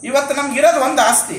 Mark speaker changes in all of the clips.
Speaker 1: ಇವತ್ತು ನಮ್ಗಿರೋದು ಒಂದು ಆಸ್ತಿ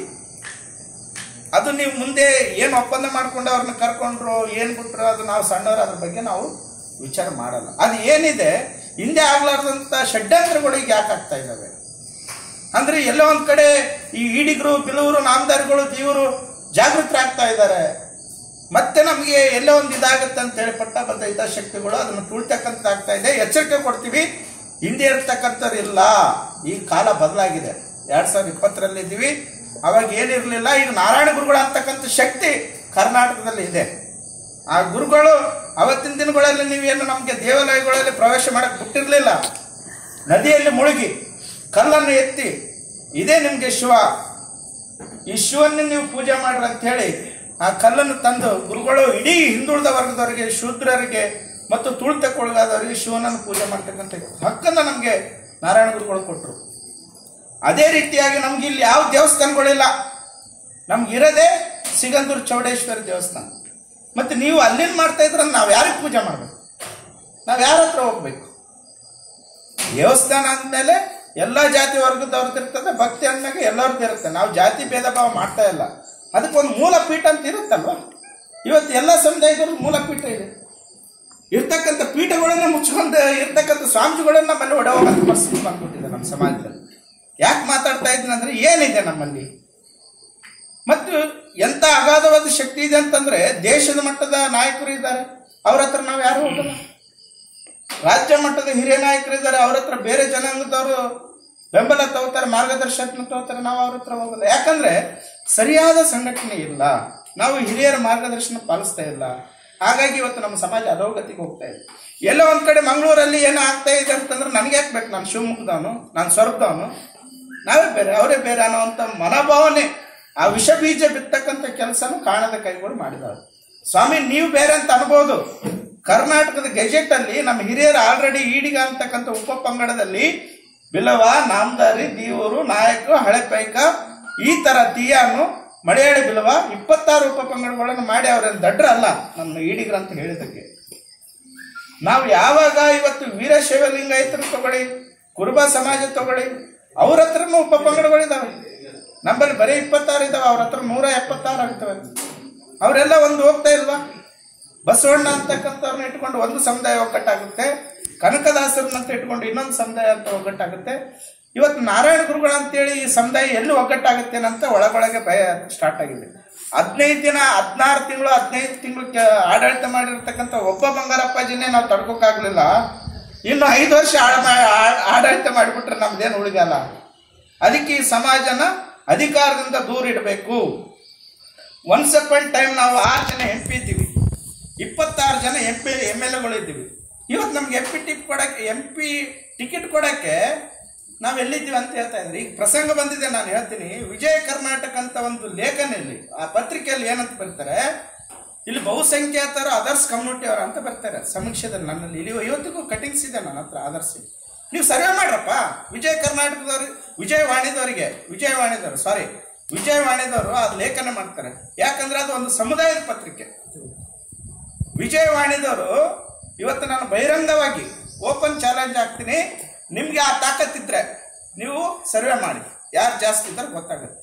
Speaker 1: ಅದು ನೀವು ಮುಂದೆ ಏನು ಒಪ್ಪಂದ ಮಾಡ್ಕೊಂಡು ಅವ್ರನ್ನ ಕರ್ಕೊಂಡ್ರು ಏನ್ ಬಿಟ್ರು ಅದು ನಾವು ಸಣ್ಣವ್ರು ಅದ್ರ ಬಗ್ಗೆ ನಾವು ವಿಚಾರ ಮಾಡಲ್ಲ ಅದು ಏನಿದೆ ಹಿಂದೆ ಆಗ್ಲಾರ್ದಂತ ಷಡ್ಯಂತ್ರಗಳು ಈಗ ಯಾಕೆ ಆಗ್ತಾ ಇದ್ದಾವೆ ಅಂದ್ರೆ ಎಲ್ಲೋ ಒಂದ್ ಕಡೆ ಈ ಈಡಿಗರು ಬಿಲೂರು ನಾಮದಾರಿಗಳು ದೇವರು ಜಾಗೃತರಾಗ್ತಾ ಇದ್ದಾರೆ ಮತ್ತೆ ನಮಗೆ ಎಲ್ಲೋ ಒಂದು ಇದಾಗುತ್ತೆ ಅಂತ ಹೇಳಿ ಪಟ್ಟಬದ್ಧ ಹಿತಾಸಕ್ತಿಗಳು ಅದನ್ನು ತುಳ್ತಕ್ಕಂಥದ್ದಾಗ್ತಾ ಇದೆ ಎಚ್ಚರಿಕೆ ಕೊಡ್ತೀವಿ ಹಿಂದೆ ಇರ್ತಕ್ಕಂಥವ್ರು ಇಲ್ಲ ಈ ಕಾಲ ಬದಲಾಗಿದೆ ಎರಡ್ ಸಾವಿರದ ಇಪ್ಪತ್ತರಲ್ಲಿ ಇದ್ದೀವಿ ಅವಾಗ ಏನಿರಲಿಲ್ಲ ಈಗ ನಾರಾಯಣ ಗುರುಗಳು ಅಂತಕ್ಕಂಥ ಶಕ್ತಿ ಕರ್ನಾಟಕದಲ್ಲಿ ಇದೆ ಆ ಗುರುಗಳು ಅವತ್ತಿನ ದಿನಗಳಲ್ಲಿ ನೀವೇನು ನಮಗೆ ದೇವಾಲಯಗಳಲ್ಲಿ ಪ್ರವೇಶ ಮಾಡಕ್ ಬಿಟ್ಟಿರ್ಲಿಲ್ಲ ನದಿಯಲ್ಲಿ ಮುಳುಗಿ ಕಲ್ಲನ್ನು ಎತ್ತಿ ಇದೇ ನಿಮ್ಗೆ ಶಿವ ಈ ಶಿವನ್ನ ನೀವು ಪೂಜೆ ಮಾಡ್ರಿ ಅಂತ ಹೇಳಿ ಆ ಕಲ್ಲನ್ನು ತಂದು ಗುರುಗಳು ಇಡೀ ಹಿಂದುಳಿದ ವರ್ಗದವರಿಗೆ ಶೂದ್ರರಿಗೆ ಮತ್ತು ತುಳಿತಕ್ಕೊಳಗಾದವರಿಗೆ ಶಿವನನ್ನು ಪೂಜೆ ಮಾಡ್ತಕ್ಕಂಥ ಹಕ್ಕನ್ನ ನಮಗೆ ನಾರಾಯಣ ಗುರುಗಳು ಕೊಟ್ಟರು ಅದೇ ರೀತಿಯಾಗಿ ನಮ್ಗೆ ಇಲ್ಲಿ ಯಾವ ದೇವಸ್ಥಾನಗಳಿಲ್ಲ ನಮ್ಗೆ ಇರೋದೇ ಸಿಗಂದೂರು ಚೌಡೇಶ್ವರಿ ದೇವಸ್ಥಾನ ಮತ್ತೆ ನೀವು ಅಲ್ಲಿಂದ ಮಾಡ್ತಾ ಇದ್ರ ನಾವು ಯಾರಿಗೆ ಪೂಜೆ ಮಾಡ್ಬೇಕು ನಾವು ಯಾರ ಹತ್ರ ಹೋಗ್ಬೇಕು ದೇವಸ್ಥಾನ ಅಂದಮೇಲೆ ಎಲ್ಲ ಜಾತಿ ವರ್ಗದವ್ರದ್ದು ಇರ್ತದೆ ಭಕ್ತಿ ಅಂದಾಗ ಎಲ್ಲರದ್ದು ಇರುತ್ತೆ ನಾವು ಜಾತಿ ಭೇದ ಭಾವ ಮಾಡ್ತಾ ಇಲ್ಲ ಅದಕ್ಕೊಂದು ಮೂಲ ಪೀಠ ಅಂತ ಇರುತ್ತಲ್ವ ಇವತ್ತು ಎಲ್ಲ ಸಮುದಾಯದವ್ರಿಗೆ ಮೂಲ ಪೀಠ ಇದೆ ಇರ್ತಕ್ಕಂಥ ಪೀಠಗಳನ್ನ ಮುಚ್ಕೊಂಡು ಇರ್ತಕ್ಕಂಥ ಸ್ವಾಮೀಜಿಗಳನ್ನ ನಮ್ಮಲ್ಲಿ ಒಡವಾಗಂತ ಪರಿಸ್ಥಿತಿ ಬಂದ್ಬಿಟ್ಟಿದೆ ನಮ್ಮ ಸಮಾಜದಲ್ಲಿ ಯಾಕೆ ಮಾತಾಡ್ತಾ ಇದ್ದೀನಿ ಅಂದ್ರೆ ಏನಿದೆ ನಮ್ಮಲ್ಲಿ ಮತ್ತು ಎಂತ ಅಗಾಧವಾದ ಶಕ್ತಿ ಇದೆ ಅಂತಂದ್ರೆ ದೇಶದ ಮಟ್ಟದ ನಾಯಕರು ಇದ್ದಾರೆ ಅವ್ರ ಹತ್ರ ನಾವು ಯಾರು ಹೋಗಲ್ಲ ರಾಜ್ಯ ಮಟ್ಟದ ಹಿರಿಯ ನಾಯಕರು ಇದ್ದಾರೆ ಅವ್ರ ಹತ್ರ ಬೇರೆ ಜನಾಂಗದವರು ಬೆಂಬಲ ತಗೋತಾರೆ ಮಾರ್ಗದರ್ಶನ ತಗೋತಾರೆ ನಾವು ಅವ್ರ ಹತ್ರ ಹೋಗಲ್ಲ ಯಾಕಂದ್ರೆ ಸರಿಯಾದ ಸಂಘಟನೆ ಇಲ್ಲ ನಾವು ಹಿರಿಯರ ಮಾರ್ಗದರ್ಶನ ಪಾಲಿಸ್ತಾ ಇಲ್ಲ ಹಾಗಾಗಿ ಇವತ್ತು ನಮ್ಮ ಸಮಾಜ ಅಧೋಗತಿಗೆ ಹೋಗ್ತಾ ಇದೆ ಎಲ್ಲೋ ಒಂದ್ ಕಡೆ ಮಂಗಳೂರಲ್ಲಿ ಏನೋ ಆಗ್ತಾ ಇದೆ ಅಂತಂದ್ರೆ ನನಗೆ ಯಾಕೆ ಬೇಕು ನಾನು ಶಿವಮೊಗ್ಗದವನು ನಾನು ಸ್ವರ್ಗದವನು ನಾವೇ ಬೇರೆ ಅವರೇ ಬೇರೆ ಅನ್ನೋಂಥ ಮನೋಭಾವನೆ ಆ ವಿಷ ಬೀಜ ಬಿತ್ತಕ್ಕಂಥ ಕೆಲಸನೂ ಕಾಣದ ಕೈಗಳು ಮಾಡಿದವರು ಸ್ವಾಮಿ ನೀವು ಬೇರೆ ಅಂತ ಅನ್ಬೋದು ಕರ್ನಾಟಕದ ಗೆಜೆಟ್ ಅಲ್ಲಿ ನಮ್ಮ ಹಿರಿಯರು ಆಲ್ರೆಡಿ ಈಡಿಗ ಅಂತಕ್ಕಂಥ ಉಪ ಪಂಗಡದಲ್ಲಿ ಬಿಲವ ನಾಮದಾರಿ ದೀವರು ನಾಯಕ ಹಳೆಪೈಕ ಈ ತರ ತೀಯಾನು ಮಳೆಯಾಳಿ ಬಿಲವ ಇಪ್ಪತ್ತಾರು ಉಪ ಪಂಗಡಗಳನ್ನು ಮಾಡಿ ಅವರೇನು ದಡ್ರ ಅಲ್ಲ ನಮ್ಮ ಈಡಿಗರು ಅಂತ ಹೇಳಿದಕ್ಕೆ ನಾವು ಯಾವಾಗ ಇವತ್ತು ವೀರಶೈವ ಲಿಂಗಾಯತರು ತಗೊಳ್ಳಿ ಕುರುಬ ಸಮಾಜ ತಗೊಳ್ಳಿ ಅವ್ರ ಹತ್ರನೂ ಉಪ ಪಂಗಡಗಳಿದಾವೆ ನಮ್ಮಲ್ಲಿ ಬರೀ ಇಪ್ಪತ್ತಾರು ಇದಾವೆ ಅವ್ರ ಹತ್ರ ನೂರ ಎಪ್ಪತ್ತಾರು ಆಗ್ತವೆ ಅವರೆಲ್ಲ ಒಂದು ಹೋಗ್ತಾ ಇಲ್ವಾ ಬಸವಣ್ಣ ಅಂತಕ್ಕಂಥವ್ರನ್ನ ಇಟ್ಕೊಂಡು ಒಂದು ಸಮುದಾಯ ಒಗ್ಗಟ್ಟಾಗುತ್ತೆ ಕನಕದಾಸರನ್ನಂತ ಇಟ್ಕೊಂಡು ಇನ್ನೊಂದು ಸಮುದಾಯ ಅಂತ ಒಗ್ಗಟ್ಟಾಗುತ್ತೆ ಇವತ್ತು ನಾರಾಯಣ ಗುರುಗಳು ಅಂತೇಳಿ ಈ ಸಮುದಾಯ ಎಲ್ಲಿ ಒಗ್ಗಟ್ಟಾಗುತ್ತೆ ಅಂತ ಒಳಗೊಳಗೆ ಭಯ ಸ್ಟಾರ್ಟ್ ಆಗಿದೆ ಹದಿನೈದು ದಿನ ಹದಿನಾರು ತಿಂಗಳು ಹದಿನೈದು ತಿಂಗಳು ಆಡಳಿತ ಮಾಡಿರ್ತಕ್ಕಂಥ ಒಬ್ಬ ಬಂಗಾರಪ್ಪಾಜಿನೇ ನಾವು ತಡ್ಕೋಕ್ಕಾಗ್ಲಿಲ್ಲ ಇನ್ನು ಐದು ವರ್ಷ ಆಳ ಮಾ- ಆ- ಆಡಳಿತ ಮಾಡಿಬಿಟ್ರೆ ನಮ್ದೇನು ಉಳಿಗಲ್ಲ ಅದಕ್ಕೆ ಈ ಸಮಾಜನ ಅಧಿಕಾರದಿಂದ ದೂರ ಇಡಬೇಕು ಒನ್ಸ್ ಅಪಾಯಿಂಟ್ ಟೈಮ್ ನಾವು ಆರು ಜನ ಎಂ ಪಿ ಇದ್ದೀವಿ ಇಪ್ಪತ್ತಾರು ಜನ ಎಂ ಪಿ ಎಮ್ ಎಲ್ ಎಗಳು ಇದ್ದೀವಿ ಇವತ್ತು ನಮ್ಗೆ ಎಂ ಪಿ ಟಿಪ್ ಕೊಡಕ್ಕೆ ಎಂ ಪಿ ಟಿಕೆಟ್ ಕೊಡಕ್ಕೆ ನಾವು ಎಲ್ಲಿದ್ದೀವಿ ಅಂತ ಹೇಳ್ತಾ ಇದ್ರಿ ಈಗ ಪ್ರಸಂಗ ಬಂದಿದೆ ನಾನು ಹೇಳ್ತೀನಿ ವಿಜಯ ಕರ್ನಾಟಕ ಅಂತ ಒಂದು ಲೇಖನಲ್ಲಿ ಆ ಪತ್ರಿಕೆಯಲ್ಲಿ ಏನಂತ ಬರ್ತಾರೆ ಇಲ್ಲಿ ಬಹುಸಂಖ್ಯಾತರು ಅದರ್ಸ್ ಕಮ್ಯುನಿಟಿ ಅವರ ಅಂತ ಬರ್ತಾರೆ ಸಮೀಕ್ಷೆದಲ್ಲಿ ನನ್ನಲ್ಲಿ ಇಲ್ಲಿ ಇವತ್ತಿಗೂ ಕಟಿಂಗ್ಸ್ ಇದೆ ನನ್ನ ಹತ್ರ ಅದರ್ಸ್ ನೀವು ಸರ್ವೆ ಮಾಡ್ರಪ್ಪ ವಿಜಯ ಕರ್ನಾಟಕದವ್ರು ವಿಜಯವಾಣಿದವರಿಗೆ ವಿಜಯವಾಣಿದವರು ಸಾರಿ ವಿಜಯವಾಣಿದವರು ಅದು ಲೇಖನ ಮಾಡ್ತಾರೆ ಯಾಕಂದ್ರೆ ಅದು ಒಂದು ಸಮುದಾಯದ ಪತ್ರಿಕೆ ವಿಜಯವಾಣಿದವರು ಇವತ್ತು ನಾನು ಬಹಿರಂಗವಾಗಿ ಓಪನ್ ಚಾಲೆಂಜ್ ಆಗ್ತೀನಿ ನಿಮ್ಗೆ ಆ ತಾಕತ್ತಿದ್ರೆ ನೀವು ಸರ್ವೆ ಮಾಡಿ ಯಾರು ಜಾಸ್ತಿ ಇದ್ದಾರೆ ಗೊತ್ತಾಗುತ್ತೆ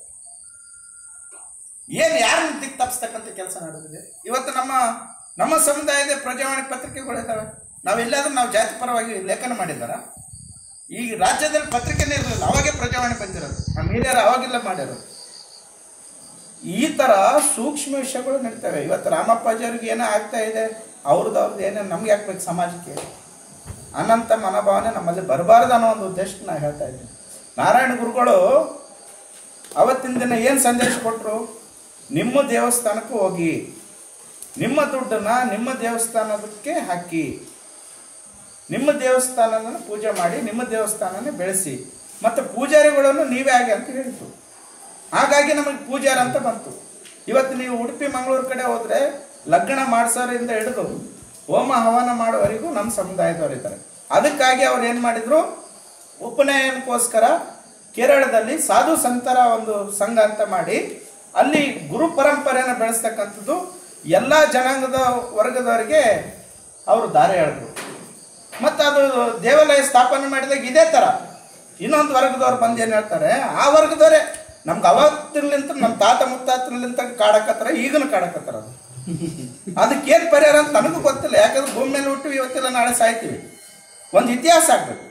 Speaker 1: ಏನ್ ಯಾರನ್ನ ದಿಕ್ ತಪ್ಪಿಸ್ತಕ್ಕಂಥ ಕೆಲಸ ನಡೆದಿದೆ ಇವತ್ತು ನಮ್ಮ ನಮ್ಮ ಸಮುದಾಯದ ಪ್ರಜಾವಾಣಿ ಪತ್ರಿಕೆಗಳಿದ್ದಾವೆ ನಾವೆಲ್ಲಾದ್ರೂ ನಾವು ಜಾತಿ ಪರವಾಗಿ ಲೇಖನ ಮಾಡಿದಾರ ಈ ರಾಜ್ಯದಲ್ಲಿ ಪತ್ರಿಕೆನೇ ಇರಲಿಲ್ಲ ಅವಾಗೆ ಪ್ರಜಾವಾಣಿ ಬಂದಿರೋದು ನಮ್ಮ ಹಿರಿಯರು ಅವಾಗೆಲ್ಲ ಮಾಡಿರೋದು ಈ ತರ ಸೂಕ್ಷ್ಮ ವಿಷಯಗಳು ನಡೀತವೆ ಇವತ್ತು ರಾಮಪ್ಪಾಜಿಯವ್ರಿಗೆ ಏನೋ ಆಗ್ತಾ ಇದೆ ಅವ್ರದ್ದು ಅವ್ರದ್ದು ಏನೋ ನಮ್ಗೆ ಹಾಕ್ಬೇಕು ಸಮಾಜಕ್ಕೆ ಅನಂತ ಮನೋಭಾವನೆ ನಮ್ಮಲ್ಲಿ ಬರಬಾರ್ದು ಅನ್ನೋ ಒಂದು ಉದ್ದೇಶಕ್ಕೆ ನಾನು ಹೇಳ್ತಾ ಇದ್ದೀನಿ ನಾರಾಯಣ ಗುರುಗಳು ಅವತ್ತಿನ ದಿನ ಏನು ಸಂದೇಶ ಕೊಟ್ಟರು ನಿಮ್ಮ ದೇವಸ್ಥಾನಕ್ಕೆ ಹೋಗಿ ನಿಮ್ಮ ದುಡ್ಡನ್ನ ನಿಮ್ಮ ದೇವಸ್ಥಾನಕ್ಕೆ ಹಾಕಿ ನಿಮ್ಮ ದೇವಸ್ಥಾನನ ಪೂಜೆ ಮಾಡಿ ನಿಮ್ಮ ದೇವಸ್ಥಾನನೇ ಬೆಳೆಸಿ ಮತ್ತು ಪೂಜಾರಿಗಳನ್ನು ನೀವೇ ಆಗಿ ಅಂತ ಹೇಳಿತು ಹಾಗಾಗಿ ನಮಗೆ ಪೂಜಾರ ಅಂತ ಬಂತು ಇವತ್ತು ನೀವು ಉಡುಪಿ ಮಂಗಳೂರು ಕಡೆ ಹೋದ್ರೆ ಲಗ್ನ ಮಾಡಿಸೋರಿಂದ ಹಿಡಿದು ಹೋಮ ಹವನ ಮಾಡೋವರೆಗೂ ನಮ್ಮ ಸಮುದಾಯದವರಿದ್ದಾರೆ ಅದಕ್ಕಾಗಿ ಅವ್ರು ಏನು ಮಾಡಿದ್ರು ಉಪನಯನಕ್ಕೋಸ್ಕರ ಕೇರಳದಲ್ಲಿ ಸಾಧು ಸಂತರ ಒಂದು ಸಂಘ ಅಂತ ಮಾಡಿ ಅಲ್ಲಿ ಗುರು ಪರಂಪರೆಯನ್ನು ಬೆಳೆಸ್ತಕ್ಕಂಥದ್ದು ಎಲ್ಲ ಜನಾಂಗದ ವರ್ಗದವರಿಗೆ ಅವರು ದಾರಿ ಹೇಳಿದ್ರು ಮತ್ತು ಅದು ದೇವಾಲಯ ಸ್ಥಾಪನೆ ಮಾಡಿದಾಗ ಇದೇ ಥರ ಇನ್ನೊಂದು ವರ್ಗದವ್ರು ಬಂದು ಏನು ಹೇಳ್ತಾರೆ ಆ ವರ್ಗದವರೇ ನಮ್ಗೆ ಅವತ್ತಿರ್ಲಿಂತ ನಮ್ಮ ತಾತ ಮುತ್ತಾತ್ರಲಿಂತ ಕಾಡಕತ್ತಾರ ಈಗನು ಕಾಡಕತ್ತಾರ ಅದು ಅದಕ್ಕೇನ್ ಪರಿಹಾರ ಅಂತ ನನಗೂ ಗೊತ್ತಿಲ್ಲ ಯಾಕಂದ್ರೆ ಭೂಮಿ ಮೇಲೆ ಹುಟ್ಟಿವಿ ಇವತ್ತಿಲ್ಲ ನಾಳೆ ಸಾಯ್ತೀವಿ ಒಂದು ಇತಿಹಾಸ ಆಗ್ಬೇಕು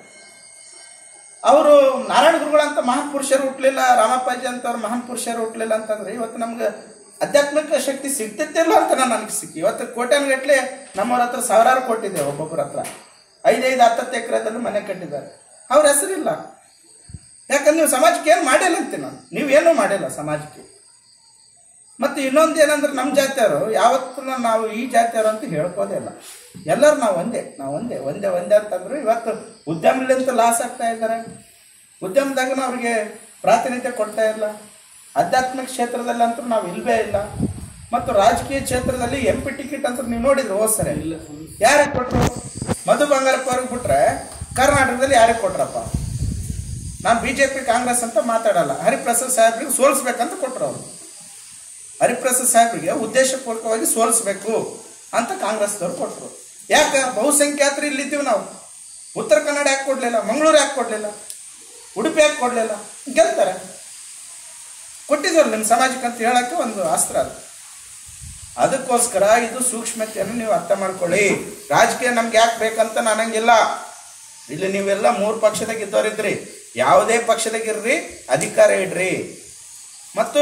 Speaker 1: ಅವರು ನಾರಾಯಣ ಗುರುಗಳಂತ ಮಹಾನ್ ಪುರುಷರು ಹುಟ್ಲಿಲ್ಲ ರಾಮಪ್ಪಾಜಿ ಅಂತವ್ರು ಮಹಾನ್ ಪುರುಷರು ಹುಟ್ಲಿಲ್ಲ ಅಂತಂದ್ರೆ ಇವತ್ತು ನಮ್ಗೆ ಆಧ್ಯಾತ್ಮಿಕ ಶಕ್ತಿ ಸಿಗ್ತಿತ್ತಿಲ್ಲ ಅಂತ ನನಗೆ ಸಿಕ್ಕಿ ಇವತ್ತು ಕೋಟ್ಯಾನ್ಗಟ್ಲೆ ನಮ್ಮವ್ರ ಹತ್ರ ಸಾವಿರಾರು ಕೊಟ್ಟಿದೆ ಒಬ್ಬೊಬ್ಬರ ಹತ್ರ ಐದೈದು ಹತ್ತತ್ತು ಎಕರೆದಲ್ಲಿ ಮನೆ ಕಟ್ಟಿದ್ದಾರೆ ಅವ್ರ ಹೆಸರಿಲ್ಲ ಯಾಕಂದ್ರೆ ನೀವು ಸಮಾಜಕ್ಕೆ ಏನು ಮಾಡಿಲ್ಲ ಅಂತೀನಿ ನಾನು ನೀವೇನೂ ಮಾಡಿಲ್ಲ ಸಮಾಜಕ್ಕೆ ಮತ್ತೆ ಇನ್ನೊಂದು ಏನಂದ್ರೆ ನಮ್ಮ ಜಾತಿಯವರು ಯಾವತ್ತೂ ನಾವು ಈ ಜಾತಿಯವರು ಅಂತ ಹೇಳ್ಕೋದೇ ಇಲ್ಲ ಎಲ್ಲರೂ ನಾವು ಒಂದೇ ನಾವು ಒಂದೇ ಒಂದೇ ಒಂದೇ ಅಂತಂದ್ರು ಇವತ್ತು ಉದ್ಯಮಲಿಂತ ಲಾಸ್ ಆಗ್ತಾ ಇದ್ದಾರೆ ಉದ್ಯಮದಾಗ ಅವ್ರಿಗೆ ಪ್ರಾತಿನಿಧ್ಯ ಕೊಡ್ತಾ ಇಲ್ಲ ಆಧ್ಯಾತ್ಮಿಕ ಕ್ಷೇತ್ರದಲ್ಲಿ ಅಂತೂ ನಾವು ಇಲ್ವೇ ಇಲ್ಲ ಮತ್ತು ರಾಜಕೀಯ ಕ್ಷೇತ್ರದಲ್ಲಿ ಎಂ ಪಿ ಟಿಕೆಟ್ ಅಂತ ನೀವು ನೋಡಿದ್ರು ಹೋದ್ ಸರಿ ಯಾರಿಗೆ ಕೊಟ್ರು ಮಧು ಬಂಗಾರಪ್ಪ ಅವ್ರಿಗೆ ಬಿಟ್ರೆ ಕರ್ನಾಟಕದಲ್ಲಿ ಯಾರಿಗೆ ಕೊಟ್ರಪ್ಪ ನಾನು ಬಿ ಜೆ ಪಿ ಕಾಂಗ್ರೆಸ್ ಅಂತ ಮಾತಾಡಲ್ಲ ಹರಿಪ್ರಸಾದ್ ಸಾಹೇಬ್ರಿಗೆ ಸೋಲಿಸ್ಬೇಕಂತ ಕೊಟ್ರು ಅವರು ಹರಿಪ್ರಸಾದ್ ಸಾಹೇಬ್ರಿಗೆ ಉದ್ದೇಶಪೂರ್ವಕವಾಗಿ ಸೋಲಿಸ್ಬೇಕು ಅಂತ ಕಾಂಗ್ರೆಸ್ದವ್ರು ಕೊಟ್ಟರು ಯಾಕೆ ಬಹುಸಂಖ್ಯಾತರು ಇಲ್ಲಿದ್ದೀವಿ ನಾವು ಉತ್ತರ ಕನ್ನಡ ಯಾಕೆ ಕೊಡಲಿಲ್ಲ ಮಂಗಳೂರು ಯಾಕೆ ಕೊಡಲಿಲ್ಲ ಉಡುಪಿ ಯಾಕೆ ಕೊಡಲಿಲ್ಲ ಗೆಲ್ತಾರೆ ಕೊಟ್ಟಿದ್ರು ನಿಮ್ಮ ಸಮಾಜಕ್ಕೆ ಅಂತ ಹೇಳಕ್ಕೆ ಒಂದು ಅಸ್ತ್ರ ಅದು ಅದಕ್ಕೋಸ್ಕರ ಇದು ಸೂಕ್ಷ್ಮತೆಯನ್ನು ನೀವು ಅರ್ಥ ಮಾಡ್ಕೊಳ್ಳಿ ರಾಜಕೀಯ ನಮ್ಗೆ ಯಾಕೆ ಬೇಕಂತ ನನಗಿಲ್ಲ ಇಲ್ಲಿ ನೀವೆಲ್ಲ ಮೂರು ಪಕ್ಷದಾಗ ಇದ್ದವರಿದ್ರಿ ಯಾವುದೇ ಪಕ್ಷದಾಗಿರ್ರಿ ಅಧಿಕಾರ ಇಡ್ರಿ ಮತ್ತು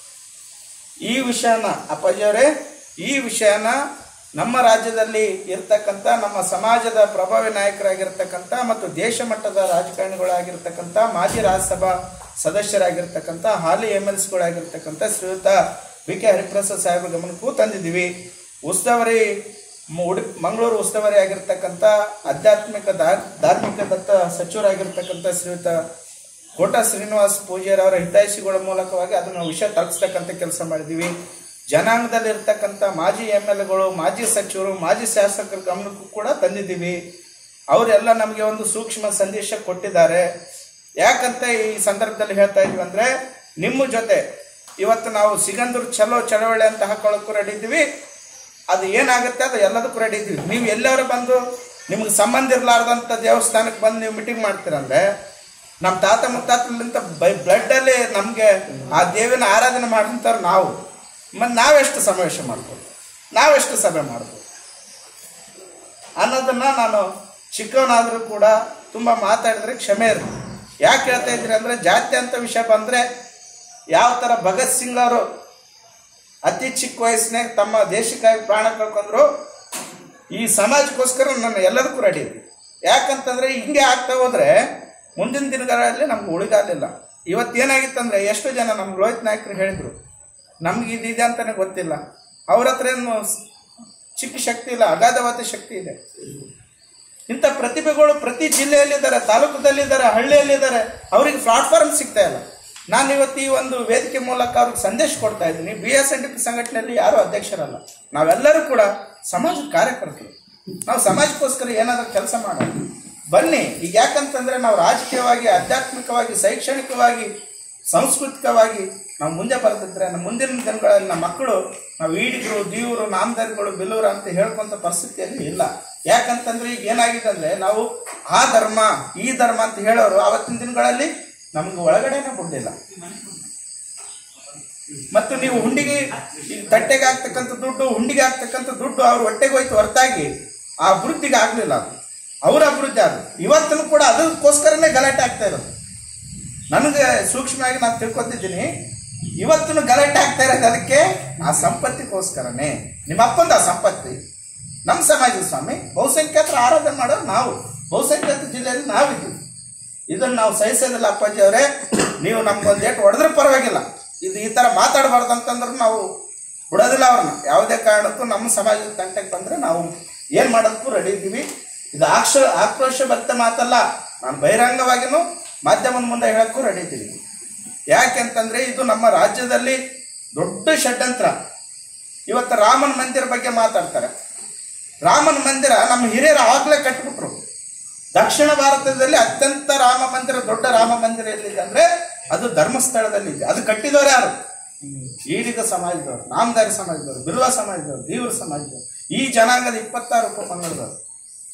Speaker 1: ಈ ವಿಷಯನ ಅಪ್ಪಾಜಿಯವರೇ ಈ ವಿಷಯನ ನಮ್ಮ ರಾಜ್ಯದಲ್ಲಿ ಇರ್ತಕ್ಕಂಥ ನಮ್ಮ ಸಮಾಜದ ಪ್ರಭಾವಿ ನಾಯಕರಾಗಿರ್ತಕ್ಕಂಥ ಮತ್ತು ದೇಶ ಮಟ್ಟದ ರಾಜಕಾರಣಿಗಳಾಗಿರ್ತಕ್ಕಂಥ ಮಾಜಿ ರಾಜ್ಯಸಭಾ ಸದಸ್ಯರಾಗಿರ್ತಕ್ಕಂಥ ಹಾಲಿ ಎಮ್ ಎಲ್ ಸಿಗಳಾಗಿರ್ತಕ್ಕಂಥ ಶ್ರೀಯುತ ಬಿ ಕೆ ಹರಿಪ್ರಸಾದ್ ಸಾಹೇಬ್ರ ಗಮನಕ್ಕೂ ತಂದಿದ್ದೀವಿ ಉಸ್ತುವಾರಿ ಮ- ಉಡುಪಿ ಮಂಗಳೂರು ಉಸ್ತುವಾರಿ ಆಗಿರ್ತಕ್ಕಂಥ ಆಧ್ಯಾತ್ಮಿಕ ಧಾರ್- ಧಾರ್ಮಿಕ ದತ್ತ ಸಚಿವರಾಗಿರ್ತಕ್ಕಂಥ ಶ್ರೀಯುತ ಕೋಟ ಶ್ರೀನಿವಾಸ್ ಪೂಜಾರಿ ಅವರ ಹಿತೈಷಿಗಳ ಮೂಲಕವಾಗಿ ಅದನ್ನು ವಿಷಯ ತಲುಪಿಸ್ತಕ್ಕಂಥ ಕೆಲಸ ಮಾಡಿದ್ದೀವಿ ಜನಾಂಗದಲ್ಲಿ ಇರ್ತಕ್ಕಂಥ ಮಾಜಿ ಎಮ್ ಎಲ್ ಎಗಳು ಮಾಜಿ ಸಚಿವರು ಮಾಜಿ ಶಾಸಕರ ಗಮನಕ್ಕೂ ಕೂಡ ತಂದಿದ್ದೀವಿ ಅವರೆಲ್ಲ ನಮಗೆ ಒಂದು ಸೂಕ್ಷ್ಮ ಸಂದೇಶ ಕೊಟ್ಟಿದ್ದಾರೆ ಯಾಕಂತ ಈ ಸಂದರ್ಭದಲ್ಲಿ ಹೇಳ್ತಾ ಇದ್ವಿ ಅಂದ್ರೆ ನಿಮ್ಮ ಜೊತೆ ಇವತ್ತು ನಾವು ಸಿಗಂದೂರು ಚಲೋ ಚಳವಳಿ ಅಂತ ಹಾಕೊಳ್ಳೋಕ್ಕೂ ರೆಡಿ ಇದ್ದೀವಿ ಅದು ಏನಾಗುತ್ತೆ ಅದು ಎಲ್ಲದಕ್ಕೂ ರೆಡಿ ಇದ್ದೀವಿ ನೀವು ಎಲ್ಲರೂ ಬಂದು ನಿಮ್ಗೆ ಸಂಬಂಧ ಇರಲಾರ್ದಂಥ ದೇವಸ್ಥಾನಕ್ಕೆ ಬಂದು ನೀವು ಮೀಟಿಂಗ್ ಮಾಡ್ತೀರಂದ್ರೆ ನಮ್ಮ ತಾತ ಮುತ್ತಾತಲಿಂತ ಬೈ ಬ್ಲಡ್ಡಲ್ಲಿ ನಮಗೆ ಆ ದೇವಿನ ಆರಾಧನೆ ಮಾಡಿದಂಥವ್ರು ನಾವು ಮತ್ತು ನಾವೆಷ್ಟು ಸಮಾವೇಶ ಮಾಡ್ಬೋದು ನಾವೆಷ್ಟು ಸಭೆ ಮಾಡ್ಬೋದು ಅನ್ನೋದನ್ನ ನಾನು ಚಿಕ್ಕವನಾದರೂ ಕೂಡ ತುಂಬ ಮಾತಾಡಿದ್ರೆ ಕ್ಷಮೆ ಇರಲಿ ಯಾಕೆ ಹೇಳ್ತಾ ಇದ್ರಿ ಅಂದರೆ ಜಾತಿ ಅಂತ ವಿಷಯ ಬಂದರೆ ಯಾವ ಥರ ಭಗತ್ ಸಿಂಗ್ ಅವರು ಅತಿ ಚಿಕ್ಕ ವಯಸ್ಸಿನಾಗ ತಮ್ಮ ದೇಶಕ್ಕಾಗಿ ಪ್ರಾಣ ಕಳ್ಕೊಂಡ್ರು ಈ ಸಮಾಜಕ್ಕೋಸ್ಕರ ನಾನು ಎಲ್ಲದಕ್ಕೂ ರೆಡಿ ಇದ್ದೆ ಯಾಕಂತಂದ್ರೆ ಹಿಂಗೆ ಆಗ್ತಾ ಹೋದ್ರೆ ಮುಂದಿನ ದಿನಗಳಲ್ಲಿ ನಮ್ಗೆ ಉಳಿಗಾಲಿಲ್ಲ ಇವತ್ತೇನಾಗಿತ್ತಂದ್ರೆ ಎಷ್ಟು ಜನ ನಮ್ಗೆ ರೋಹಿತ್ ನಾಯಕರು ಹೇಳಿದ್ರು ನಮ್ಗೆ ಇದಿದೆ ಅಂತಾನೆ ಗೊತ್ತಿಲ್ಲ ಅವ್ರ ಹತ್ರ ಏನು ಚಿಕ್ಕ ಶಕ್ತಿ ಇಲ್ಲ ಅಗಾಧವಾದ ಶಕ್ತಿ ಇದೆ ಇಂಥ ಪ್ರತಿಭೆಗಳು ಪ್ರತಿ ಜಿಲ್ಲೆಯಲ್ಲಿದ್ದಾರೆ ತಾಲೂಕದಲ್ಲಿದ್ದಾರೆ ಹಳ್ಳಿಯಲ್ಲಿದ್ದಾರೆ ಅವರಿಗೆ ಪ್ಲಾಟ್ಫಾರ್ಮ್ ಸಿಗ್ತಾ ಇಲ್ಲ ನಾನು ಇವತ್ತು ಈ ಒಂದು ವೇದಿಕೆ ಮೂಲಕ ಅವ್ರಿಗೆ ಸಂದೇಶ ಕೊಡ್ತಾ ಇದ್ದೀನಿ B S N D P ಸಂಘಟನೆಯಲ್ಲಿ ಯಾರು ಅಧ್ಯಕ್ಷರಲ್ಲ ನಾವೆಲ್ಲರೂ ಕೂಡ ಸಮಾಜದ ಕಾರ್ಯಕರ್ತರು ನಾವು ಸಮಾಜಕ್ಕೋಸ್ಕರ ಏನಾದರೂ ಕೆಲಸ ಮಾಡೋಣ ಬನ್ನಿ ಈಗ ಯಾಕಂತಂದ್ರೆ ನಾವು ರಾಜಕೀಯವಾಗಿ ಆಧ್ಯಾತ್ಮಿಕವಾಗಿ ಶೈಕ್ಷಣಿಕವಾಗಿ ಸಾಂಸ್ಕೃತಿಕವಾಗಿ ನಾವು ಮುಂದೆ ಬರೆದಿದ್ರೆ ನಮ್ಮ ಮುಂದಿನ ದಿನಗಳಲ್ಲಿ ನಮ್ಮ ಮಕ್ಕಳು ನಾವು ಈಡಿಗರು ದೀವರು ನಾಮದಾರಿಗಳು ಬಿಲ್ಲೂರು ಅಂತ ಹೇಳ್ಕೊಂತ ಪರಿಸ್ಥಿತಿಯಲ್ಲಿ ಇಲ್ಲ ಯಾಕಂತಂದ್ರೆ ಈಗ ಏನಾಗಿದೆ ಅಂದ್ರೆ ನಾವು ಆ ಧರ್ಮ ಈ ಧರ್ಮ ಅಂತ ಹೇಳೋರು ಆವತ್ತಿನ ದಿನಗಳಲ್ಲಿ ನಮ್ಗೆ ಒಳಗಡೆನೆ ಬಿಡಲಿಲ್ಲ ಮತ್ತು ನೀವು ಹುಂಡಿಗೆ ಈ ತಟ್ಟೆಗೆ ಆಗ್ತಕ್ಕಂಥ ದುಡ್ಡು ಹುಂಡಿಗೆ ಆಗ್ತಕ್ಕಂಥ ದುಡ್ಡು ಅವ್ರ ಹೊಟ್ಟೆಗೆ ಹೋಯ್ತು ಹೊರತಾಗಿ ಆ ಅಭಿವೃದ್ಧಿಗೆ ಆಗ್ಲಿಲ್ಲ ಅದು ಅವ್ರ ಅಭಿವೃದ್ಧಿ ಅದು ಇವತ್ತೂ ಕೂಡ ಅದಕ್ಕೋಸ್ಕರನೇ ಗಲಾಟೆ ಆಗ್ತಾ ಇರೋದು ನನಗೆ ಸೂಕ್ಷ್ಮವಾಗಿ ನಾನು ತಿಳ್ಕೊತಿದ್ದೀನಿ ಇವತ್ತು ಗಲಾಟೆ ಆಗ್ತಾ ಇರೋದು ಅದಕ್ಕೆ ಆ ಸಂಪತ್ತಿಗೋಸ್ಕರನೇ ನಿಮ್ಮ ಅಪ್ಪಂದ ಆ ಸಂಪತ್ತಿ ನಮ್ಮ ಸಮಾಜದ ಸ್ವಾಮಿ ಬಹುಸಂಖ್ಯಾತರ ಆರಾಧನೆ ಮಾಡೋರು ನಾವು ಬಹುಸಂಖ್ಯಾತ ಜಿಲ್ಲೆಯಲ್ಲಿ ನಾವಿದ್ದೀವಿ ಇದನ್ನು ನಾವು ಸಹಿಸೋದಿಲ್ಲ ಅಪ್ಪಾಜಿ ಅವರೇ ನೀವು ನಮ್ಗೊಂದು ಏಟು ಹೊಡೆದ್ರೆ ಪರವಾಗಿಲ್ಲ ಇದು ಈ ಥರ ಮಾತಾಡಬಾರ್ದು ಅಂತಂದ್ರೆ ನಾವು ಬಿಡೋದಿಲ್ಲ ಅವ್ರನ್ನ ಯಾವುದೇ ಕಾರಣಕ್ಕೂ ನಮ್ಮ ಸಮಾಜದ ತಂಟೆಗೆ ಬಂದರೆ ನಾವು ಏನು ಮಾಡೋದಕ್ಕೂ ರೆಡಿ ಇದ್ದೀವಿ ಇದು ಆಕ್ಷ ಆಕ್ರೋಶ ಭಕ್ತ ಮಾತಲ್ಲ ನಾನು ಬಹಿರಂಗವಾಗಿನೂ ಮಾಧ್ಯಮದ ಮುಂದೆ ಹೇಳಕ್ಕೂ ರೆಡಿ ಇದ್ದೀವಿ ಯಾಕೆಂತಂದ್ರೆ ಇದು ನಮ್ಮ ರಾಜ್ಯದಲ್ಲಿ ದೊಡ್ಡ ಷಡ್ಯಂತ್ರ ಇವತ್ತು ರಾಮನ ಮಂದಿರ ಬಗ್ಗೆ ಮಾತಾಡ್ತಾರೆ ರಾಮನ ಮಂದಿರ ನಮ್ಮ ಹಿರಿಯರು ಆಗಲೇ ಕಟ್ಬಿಟ್ರು ದಕ್ಷಿಣ ಭಾರತದಲ್ಲಿ ಅತ್ಯಂತ ರಾಮ ಮಂದಿರ ದೊಡ್ಡ ರಾಮ ಮಂದಿರ ಎಲ್ಲಿದೆ ಅಂದ್ರೆ ಅದು ಧರ್ಮಸ್ಥಳದಲ್ಲಿದೆ ಅದು ಕಟ್ಟಿದವರು ಯಾರು ಈಡಿಗ ಸಮಾಜದವರು ನಾಮದಾರಿ ಸಮಾಜದವರು ಬಿಲ್ವ ಸಮಾಜದವರು ದೇವ್ರ ಸಮಾಜದವರು ಈ ಜನಾಂಗದ ಇಪ್ಪತ್ತಾರು ಉಪಪಂಗಡದವರು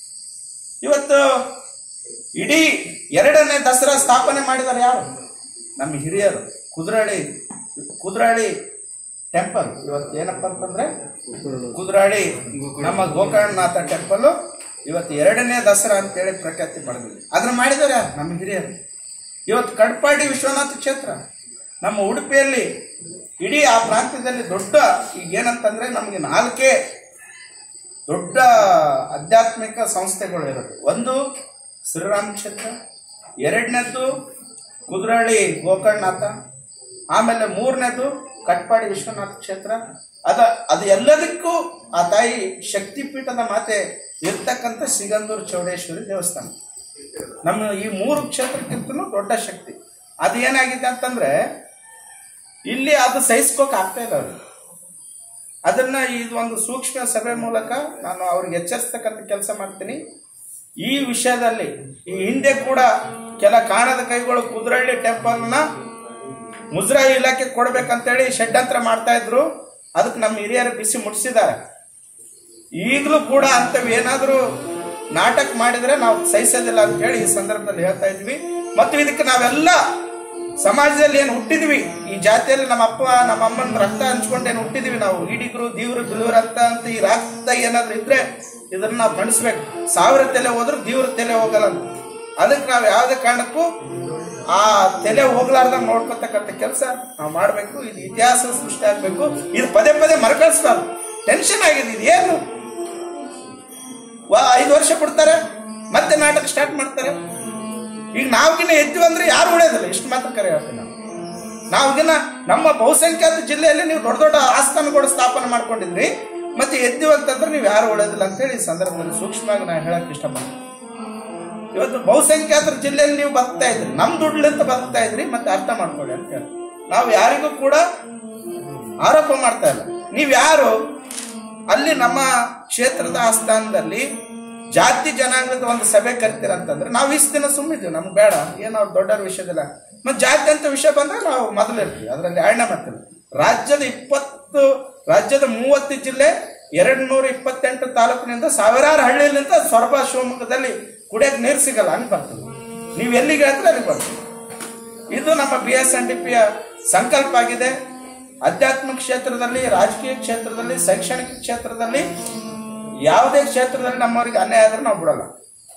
Speaker 1: ಇವತ್ತು ಇಡೀ ಎರಡನೇ ದಸರಾ ಸ್ಥಾಪನೆ ಮಾಡಿದ್ದಾರೆ ಯಾರು ನಮ್ಮ ಹಿರಿಯರು ಕುದ್ರಳ್ಳಿ ಕುದ್ರಳ್ಳಿ ಟೆಂಪಲ್ ಇವತ್ತು ಏನಪ್ಪ ಅಂತಂದ್ರೆ ಕುದ್ರಾಳಿ ನಮ್ಮ ಗೋಕರ್ಣನಾಥ ಟೆಂಪಲ್ ಇವತ್ತು ಎರಡನೇ ದಸರಾ ಅಂತೇಳಿ ಪ್ರಖ್ಯಾತಿ ಪಡೆದಿದೆ ಅದನ್ನ ಮಾಡಿದಾರೆ ಯಾರು? ನಮ್ಮ ಹಿರಿಯರು ಇವತ್ತು ಕಡ್ಪಾಡಿ ವಿಶ್ವನಾಥ ಕ್ಷೇತ್ರ ನಮ್ಮ ಉಡುಪಿಯಲ್ಲಿ ಇಡೀ ಆ ಪ್ರಾಂತ್ಯದಲ್ಲಿ ದೊಡ್ಡ ಈಗ ಏನಂತಂದ್ರೆ ನಮಗೆ ನಾಲ್ಕೇ ದೊಡ್ಡ ಆಧ್ಯಾತ್ಮಿಕ ಸಂಸ್ಥೆಗಳು ಇರೋದು ಒಂದು ಶ್ರೀರಾಮ ಕ್ಷೇತ್ರ ಎರಡನೇದ್ದು ಕುದ್ರಳ್ಳಿ ಗೋಕರ್ಣನಾಥ ಆಮೇಲೆ ಮೂರನೇದು ಕಟ್ಪಾಡಿ ವಿಶ್ವನಾಥ ಕ್ಷೇತ್ರ ಅದ ಅದು ಎಲ್ಲದಕ್ಕೂ ಆ ತಾಯಿ ಶಕ್ತಿಪೀಠದ ಮಾತೆ ಇರ್ತಕ್ಕಂಥ ಸಿಗಂದೂರು ಚೌಡೇಶ್ವರಿ ದೇವಸ್ಥಾನ ನಮ್ಮ ಈ ಮೂರು ಕ್ಷೇತ್ರಕ್ಕಿಂತಲೂ ದೊಡ್ಡ ಶಕ್ತಿ ಅದು ಏನಾಗಿದೆ ಅಂತಂದ್ರೆ ಇಲ್ಲಿ ಅದು ಸಹಿಸ್ಕೋಕ್ ಆಗ್ತಾ ಇಲ್ಲ ಅವ್ರಿಗೆ ಅದನ್ನ ಇದು ಒಂದು ಸೂಕ್ಷ್ಮ ಸಭೆ ಮೂಲಕ ನಾನು ಅವ್ರಿಗೆ ಎಚ್ಚರಿಸ್ತಕ್ಕಂಥ ಕೆಲಸ ಮಾಡ್ತೀನಿ ಈ ವಿಷಯದಲ್ಲಿ ಈ ಹಿಂದೆ ಕೂಡ ಕೆಲ ಕಾಣದ ಕೈಗಳು ಕುದ್ರಳ್ಳಿ ಟೆಂಪಲ್ನ ಮುಜರಾಯಿ ಇಲಾಖೆ ಕೊಡ್ಬೇಕಂತೇಳಿ ಷಡ್ಯಂತ್ರ ಮಾಡ್ತಾ ಇದ್ರು ಅದಕ್ಕೆ ನಮ್ಮ ಹಿರಿಯರು ಬಿಸಿ ಮುಟ್ಟಿಸಿದ್ದಾರೆ ಈಗಲೂ ಕೂಡ ಅಂತವ್ ಏನಾದರೂ ನಾಟಕ ಮಾಡಿದ್ರೆ ನಾವು ಸಹಿಸೋದಿಲ್ಲ ಅಂತ ಹೇಳಿ ಈ ಸಂದರ್ಭದಲ್ಲಿ ಹೇಳ್ತಾ ಇದ್ವಿ ಮತ್ತು ಇದಕ್ಕೆ ನಾವೆಲ್ಲ ಸಮಾಜದಲ್ಲಿ ಏನು ಹುಟ್ಟಿದ್ವಿ ಈ ಜಾತಿಯಲ್ಲಿ ನಮ್ಮ ಅಪ್ಪ ನಮ್ಮ ಅಮ್ಮನ ರಕ್ತ ಹಂಚ್ಕೊಂಡು ಏನು ಹುಟ್ಟಿದ್ವಿ ನಾವು ಈಡಿಗರು ದೀವ್ರು ಬಿಳುವ ರಕ್ತ ಅಂತ ಈ ರಕ್ತ ಏನಾದ್ರು ಇದ್ರೆ ಇದನ್ನ ನಾವು ಬಣಿಸ್ಬೇಕು ಸಾವಿರ ತಲೆ ಹೋದ್ರೆ ದೀವ್ರ ತಲೆ ಹೋಗಲ್ಲ ಅಂತ ಅದಕ್ಕೆ ನಾವು ಯಾವುದೇ ಕಾರಣಕ್ಕೂ ಆ ತಲೆ ಹೋಗ್ಲಾರ್ದಂಗ ನೋಡ್ಕೊತಕ್ಕಂಥ ಕೆಲಸ ನಾವು ಮಾಡಬೇಕು ಇದು ಇತಿಹಾಸ ಸೃಷ್ಟಿ ಆಗ್ಬೇಕು ಇದು ಪದೇ ಪದೇ ಮರಕಳಿಸ್ಬಾರ್ದು ಟೆನ್ಷನ್ ಆಗಿದೆ ಇದು ಏನು ವಾ ಐದು ವರ್ಷ ಬಿಡ್ತಾರೆ ಮತ್ತೆ ನಾಟಕ ಸ್ಟಾರ್ಟ್ ಮಾಡ್ತಾರೆ ಈಗ ನಾವ್ಗಿನ್ನ ಎದ್ದು ಅಂದ್ರೆ ಯಾರು ಉಳಿಯೋದಿಲ್ಲ ಇಷ್ಟು ಮಾತ್ರ ಕರೆ ಹೇಳ್ತೀನಿ ನಾನು ನಾವ್ಗಿನ್ನ ನಮ್ಮ ಬಹುಸಂಖ್ಯಾತ ಜಿಲ್ಲೆಯಲ್ಲಿ ನೀವು ದೊಡ್ಡ ದೊಡ್ಡ ಆಸ್ಥಾನಗಳು ಸ್ಥಾಪನೆ ಮಾಡ್ಕೊಂಡಿದ್ರಿ ಮತ್ತೆ ಎದ್ದು ಅಂತಂದ್ರೆ ನೀವು ಯಾರು ಉಳಿಯೋದಿಲ್ಲ ಅಂತೇಳಿ ಈ ಸಂದರ್ಭದಲ್ಲಿ ಸೂಕ್ಷ್ಮವಾಗಿ ನಾನು ಹೇಳಕ್ ಇಷ್ಟಪಡ್ತೀನಿ ಇವತ್ತು ಬಹುಸಂಖ್ಯಾತರ ಜಿಲ್ಲೆಯಲ್ಲಿ ನೀವು ಬದುಕ್ತಾ ಇದ್ರಿ ನಮ್ ದುಡ್ಲಿಂದ ಬದುಕ್ತಾ ಇದ್ರಿ ಮತ್ತೆ ಅರ್ಥ ಮಾಡ್ಕೊಳ್ಳಿ ಅಂತ ಹೇಳಿ ನಾವು ಯಾರಿಗೂ ಕೂಡ ಆರೋಪ ಮಾಡ್ತಾ ಇಲ್ಲ ನೀವು ಯಾರು ಅಲ್ಲಿ ನಮ್ಮ ಕ್ಷೇತ್ರದ ಆಸ್ಥಾನದಲ್ಲಿ ಜಾತಿ ಜನಾಂಗದ ಒಂದು ಸಭೆ ಕರಿತೀರ ಅಂತಂದ್ರೆ ನಾವು ಇಷ್ಟು ದಿನ ಸುಮ್ಮಿದ್ವಿ ನಮ್ಗೆ ಬೇಡ ಏನು ಅವ್ರು ದೊಡ್ಡವ್ರ ವಿಷಯದಿಲ್ಲ ಮತ್ತೆ ಜಾತಿ ಅಂತ ವಿಷಯ ಬಂದಾಗ ನಾವು ಮೊದಲಿರ್ತೀವಿ ಅದರಲ್ಲಿ ಎರಡನೇ ಮಾತಿಲ್ಲ ರಾಜ್ಯದ ಇಪ್ಪತ್ತು ರಾಜ್ಯದ ಮೂವತ್ತು ಜಿಲ್ಲೆ ಎರಡು ನೂರ ಇಪ್ಪತ್ತೆಂಟು ತಾಲೂಕಿನಿಂದ ಸಾವಿರಾರು ಹಳ್ಳಿಯಿಂದ ಸೊರಬ ಶಿವಮೊಗ್ಗದಲ್ಲಿ ಕುಡಿಯಕ್ಕೆ ನೀರು ಸಿಗಲ್ಲ ಹಂಗೆ ಬರ್ತದೆ ನೀವು ಎಲ್ಲಿಗೆ ಹೇಳ್ತೀರ ಅಲ್ಲಿಗೆ ಬರ್ತದೆ ಇದು ನಮ್ಮ ಬಿ ಎಸ್ ಎನ್ ಡಿ ಪಿಯ ಸಂಕಲ್ಪ ಆಗಿದೆ ಆಧ್ಯಾತ್ಮಿಕ ಕ್ಷೇತ್ರದಲ್ಲಿ ರಾಜಕೀಯ ಕ್ಷೇತ್ರದಲ್ಲಿ ಶೈಕ್ಷಣಿಕ ಕ್ಷೇತ್ರದಲ್ಲಿ ಯಾವುದೇ ಕ್ಷೇತ್ರದಲ್ಲಿ ನಮ್ಮವರಿಗೆ ಅನ್ಯಾಯ ಆದ್ರೆ ನಾವು ಬಿಡಲ್ಲ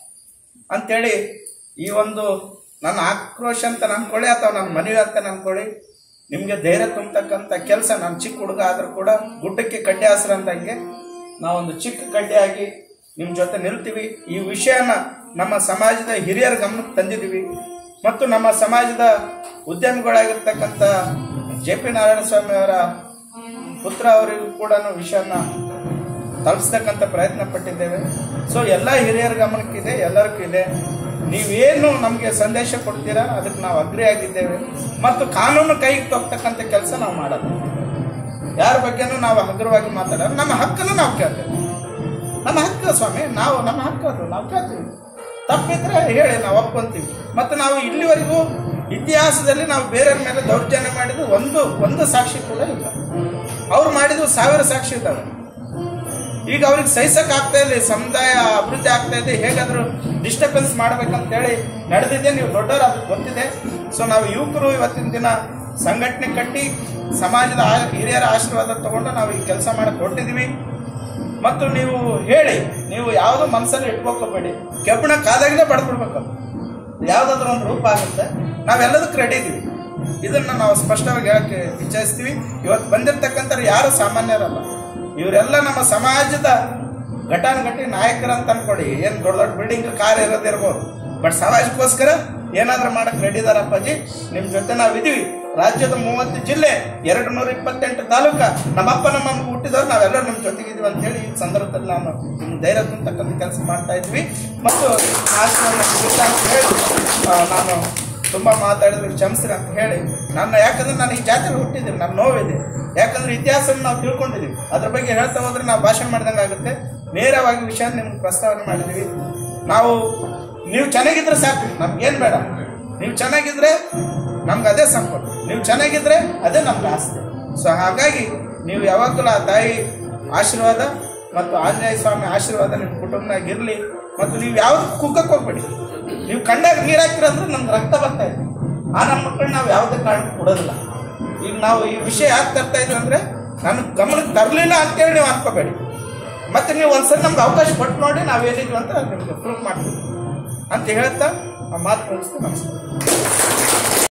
Speaker 1: ಅಂತೇಳಿ ಈ ಒಂದು ನನ್ನ ಆಕ್ರೋಶ ಅಂತ ಅನ್ಕೊಳ್ಳಿ ಅಥವಾ ನನ್ನ ಮನವಿ ಅಂತ ಅನ್ಕೊಳ್ಳಿ ನಿಮಗೆ ಧೈರ್ಯ ತುಂಬತಕ್ಕಂಥ ಕೆಲಸ ನಾನು ಚಿಕ್ಕ ಹುಡುಗ ಆದ್ರೂ ಕೂಡ ಗುಡ್ಡಕ್ಕೆ ಕಡ್ಡೆ ಹಸ್ರ ಅಂದಂಗೆ ನಾವೊಂದು ಚಿಕ್ಕ ಕಡ್ಡೆಯಾಗಿ ನಿಮ್ಮ ಜೊತೆ ನಿಲ್ತೀವಿ ಈ ವಿಷಯನ ನಮ್ಮ ಸಮಾಜದ ಹಿರಿಯರ ಗಮನಕ್ಕೆ ತಂದಿದ್ದೀವಿ ಮತ್ತು ನಮ್ಮ ಸಮಾಜದ ಉದ್ಯಮಿಗಳಾಗಿರ್ತಕ್ಕಂಥ ಜೆ ಪಿ ನಾರಾಯಣ ಸ್ವಾಮಿ ಅವರ ಪುತ್ರ ಅವರಿಗೂ ಕೂಡ ವಿಷಯನ ತಲುಪಿಸ್ತಕ್ಕಂಥ ಪ್ರಯತ್ನ ಪಟ್ಟಿದ್ದೇವೆ ಸೊ ಎಲ್ಲ ಹಿರಿಯರ ಗಮನಕ್ಕಿದೆ ಎಲ್ಲರಿಗೂ ಇದೆ ನೀವೇನು ನಮಗೆ ಸಂದೇಶ ಕೊಡ್ತೀರಾ ಅದಕ್ಕೆ ನಾವು ಅಗ್ರಿ ಆಗಿದ್ದೇವೆ ಮತ್ತು ಕಾನೂನು ಕೈಗೆ ತಗೋತಕ್ಕಂಥ ಕೆಲಸ ನಾವು ಮಾಡಲ್ಲ ಯಾರ ಬಗ್ಗೆನೂ ನಾವು ಹಗುರವಾಗಿ ಮಾತಾಡೋದು ನಮ್ಮ ಹಕ್ಕನ್ನು ನಾವು ಕೇಳ್ತೇವೆ ನಮ್ಮ ಹಕ್ಕು ಸ್ವಾಮಿ ನಾವು ನಮ್ಮ ಹಕ್ಕು ಅದು ನಾವು ಕೇಳ್ತೀವಿ ತಪ್ಪಿದ್ರೆ ಹೇಳಿ ನಾವು ಒಪ್ಕೊಂತೀವಿ ಮತ್ತು ನಾವು ಇಲ್ಲಿವರೆಗೂ ಇತಿಹಾಸದಲ್ಲಿ ನಾವು ಬೇರೆಯವ್ರ ಮೇಲೆ ದೌರ್ಜನ್ಯ ಮಾಡಿದ್ದು ಒಂದು ಒಂದು ಸಾಕ್ಷಿ ಕೂಡ ಇಲ್ಲ ಅವ್ರು ಮಾಡಿದ್ದು ಸಾವಿರ ಸಾಕ್ಷಿ ಇದ್ದಾವೆ ಈಗ ಅವ್ರಿಗೆ ಸಹಿಸಕ್ ಆಗ್ತಾ ಇದೆ ಸಮುದಾಯ ಅಭಿವೃದ್ಧಿ ಆಗ್ತಾ ಇದೆ ಹೇಗಾದ್ರೂ ಡಿಸ್ಟರ್ಬೆನ್ಸ್ ಮಾಡ್ಬೇಕಂತ ಹೇಳಿ ನಡೆದಿದೆ ನೀವು ದೊಡ್ಡವರು ಅದು ಗೊತ್ತಿದೆ ಸೊ ನಾವು ಯುವಕರು ಇವತ್ತಿನ ದಿನ ಸಂಘಟನೆ ಕಟ್ಟಿ ಸಮಾಜದ ಆ- ಹಿರಿಯರ ಆಶೀರ್ವಾದ ತಗೊಂಡು ನಾವು ಈ ಕೆಲಸ ಮಾಡಕ್ ಹೊರಟಿದೀವಿ ಮತ್ತು ನೀವು ಹೇಳಿ ನೀವು ಯಾವುದು ಮನಸ್ಸಲ್ಲಿ ಇಟ್ಕೋಕೋಬೇಡಿ ಕೆಬ್ಬಣ ಕಾದಾಗಲೇ ಬಡ್ಬಿಡ್ಬೇಕು ಯಾವ್ದಾದ್ರು ಒಂದು ರೂಪ ಆಗುತ್ತೆ ನಾವೆಲ್ಲದಕ್ಕೂ ರೆಡಿ ಇದೀವಿ ಇದನ್ನ ನಾವು ಸ್ಪಷ್ಟವಾಗಿ ಹೇಳಕ್ಕೆ ಇಚ್ಛಿಸ್ತೀವಿ ಇವತ್ತು ಬಂದಿರತಕ್ಕಂಥ ಯಾರು ಸಾಮಾನ್ಯರಲ್ಲ ಇವರೆಲ್ಲ ನಮ್ಮ ಸಮಾಜದ ಘಟಾನುಘಟಿ ನಾಯಕರಂತ ಅನ್ಕೊಡಿ ಏನ್ ದೊಡ್ಡ ದೊಡ್ಡ ಬಿಲ್ಡಿಂಗ್ ಕಾರ್ ಇರೋದಿರ್ಬೋದು ಬಟ್ ಸಮಾಜಕ್ಕೋಸ್ಕರ ಏನಾದ್ರೂ ಮಾಡಕ್ ರೆಡಿ ಇದಾರಪ್ಪಾಜಿ ನಿಮ್ ಜೊತೆ ನಾವ್ ಇದೀವಿ ರಾಜ್ಯದ ಮೂವತ್ತು ಜಿಲ್ಲೆ ಎರಡು ನೂರ ಇಪ್ಪತ್ತೆಂಟು ತಾಲೂಕ ನಮ್ಮಪ್ಪ ನಮ್ಮಮ್ಮ ಹುಟ್ಟಿದವ್ರು ನಾವೆಲ್ಲರೂ ನಿಮ್ ಜೊತೆಗಿದೀವಿ ಅಂತ ಹೇಳಿ ಈ ಸಂದರ್ಭದಲ್ಲಿ ನಾನು ನಿಮ್ ಧೈರ್ಯ ತುಂಬತಕ್ಕಂಥ ಕೆಲಸ ಮಾಡ್ತಾ ಇದ್ವಿ ಮತ್ತು ಆಶೀರ್ವಾದ ಸಿಗುತ್ತೆ ಅಂತ ಹೇಳಿ ಆ, ನಾನು ತುಂಬಾ ಮಾತಾಡಿದ್ರೆ ಕ್ಷಮಿಸ್ರಿ ಅಂತ ಹೇಳಿ ನನ್ನ ಯಾಕಂದ್ರೆ ನಾನು ಈ ಜಾತಿಯಲ್ಲಿ ಹುಟ್ಟಿದ್ದೀನಿ ನನ್ನ ನೋವಿದೆ ಯಾಕಂದ್ರೆ ಇತಿಹಾಸ ನಾವು ತಿಳ್ಕೊಂಡಿದ್ದೀವಿ ಅದ್ರ ಬಗ್ಗೆ ಹೇಳ್ತಾ ಹೋದ್ರೆ ನಾವು ಭಾಷಣ ಮಾಡ್ದಂಗೆ ಆಗುತ್ತೆ ನೇರವಾಗಿ ವಿಷಯ ನಿಮ್ಗೆ ಪ್ರಸ್ತಾವನೆ ಮಾಡಿದ್ದೀವಿ ನಾವು ನೀವು ಚೆನ್ನಾಗಿದ್ರೆ ಸಾಕು ನಮ್ಗೇನ್ ಬೇಡ ನೀವು ಚೆನ್ನಾಗಿದ್ರೆ ನಮ್ಗೆ ಅದೇ ಸಂಪತ್ತು ನೀವು ಚೆನ್ನಾಗಿದ್ರೆ ಅದೇ ನಮ್ಗೆ ಆಸ್ತಿ ಸೊ ಹಾಗಾಗಿ ನೀವು ಯಾವಾಗಲೂ ಆ ತಾಯಿ ಆಶೀರ್ವಾದ ಮತ್ತು ಆಂಜನೇಯ ಸ್ವಾಮಿ ಆಶೀರ್ವಾದ ನಿಮ್ಮ ಕುಟುಂಬನಾಗ ಇರಲಿ ಮತ್ತು ನೀವು ಯಾವ್ದು ಕುಕ್ಕಕ್ಕೆ ಹೋಗ್ಬೇಡಿ ನೀವು ಕಂಡಾಗ ನೀರು ಹಾಕಿರಂದ್ರೆ ನಮ್ಗೆ ರಕ್ತ ಬರ್ತಾ ಇದೆ ಆ ನಮ್ಮ ಮಕ್ಕಳು ನಾವು ಯಾವುದೇ ಕಾರಣ ಕೊಡೋದಿಲ್ಲ ಈಗ ನಾವು ಈ ವಿಷಯ ಯಾಕೆ ತರ್ತಾ ಇದ್ವಿ ಅಂದರೆ ನನ್ನ ಗಮನಕ್ಕೆ ತರಲಿಲ್ಲ ಅಂತೇಳಿ ನೀವು ಅನ್ಕೋಬೇಡಿ ಮತ್ತೆ ನೀವು ಒಂದ್ಸರಿ ನಮ್ಗೆ ಅವಕಾಶ ಕೊಟ್ಟು ನೋಡಿ ನಾವೇನಿದ್ವಿ ಅಂತ ನಿಮ್ಗೆ ಪ್ರೂಫ್ ಮಾಡ್ತೀವಿ ಅಂತ ಹೇಳ್ತಾ ಆ ಮಾತು ಮುಗಿಸ್ತು ನಮಸ್ಕಾರ